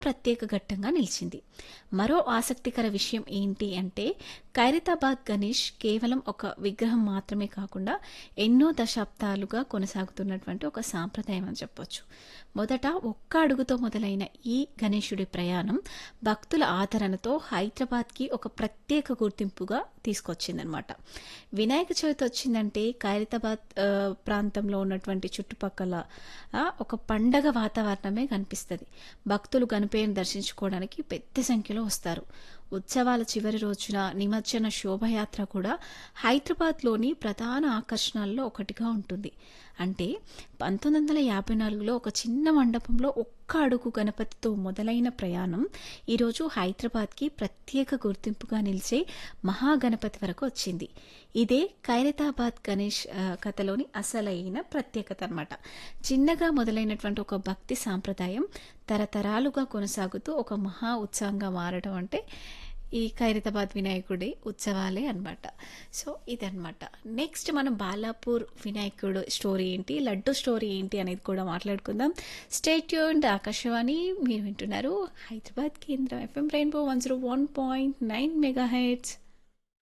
ప్రత్యేక ఘట్టంగా నిలిచింది మరో ఆసక్తికర విషయం ఏంటి అంటే ఖైరతాబాద్ గణేష్ కేవలం ఒక విగ్రహం మాత్రమే కాకుండా ఎన్నో దశాబ్దాలుగా కొనసాగుతున్నటువంటి ఒక సాంప్రదాయం అని చెప్పొచ్చు మొదట ఒక్క అడుగుతో మొదలైన ఈ గణేశుడి ప్రయాణం భక్తుల ఆదరణతో హైదరాబాద్కి ఒక ప్రత్యేక గుర్తింపుగా తీసుకొచ్చిందనమాట వినాయక చవితి వచ్చిందంటే ఖైరతాబాద్ ఆ, ప్రాంతంలో ఉన్నటువంటి చుట్టుపక్కల ఆ, ఒక పండగ వాతావరణమే కనిపిస్తుంది భక్తులు గణపయ్యను దర్శించుకోవడానికి పెద్ద సంఖ్యలో వస్తారు ఉత్సవాల చివరి రోజున నిమజ్జన శోభయాత్ర కూడా హైదరాబాద్లోని ప్రధాన ఆకర్షణల్లో ఒకటిగా ఉంటుంది అంటే పంతొమ్మిది వందల యాభై నాలుగులో ఒక చిన్న మండపంలో ఒక్క అడుగు గణపతితో మొదలైన ప్రయాణం ఈరోజు హైదరాబాద్కి ప్రత్యేక గుర్తింపుగా నిలిచే మహాగణపతి వరకు వచ్చింది ఇదే ఖైరతాబాద్ గణేష్ ఆ, కథలోని అసలైన ప్రత్యేకత అన్నమాట చిన్నగా మొదలైనటువంటి ఒక భక్తి సాంప్రదాయం తరతరాలుగా కొనసాగుతూ ఒక మహా ఉత్సవంగా మారడం అంటే ఈ ఖైరతాబాద్ వినాయకుడి ఉత్సవాలే అన్నమాట సో ఇదన్నమాట నెక్స్ట్ మనం బాలాపూర్ వినాయకుడు స్టోరీ ఏంటి లడ్డు స్టోరీ ఏంటి అనేది కూడా మాట్లాడుకుందాం స్టేట్ యూన్ ఆకాశవాణి మీరు వింటున్నారు హైదరాబాద్ కేంద్రం FM rainbow one zero one point nine mega heads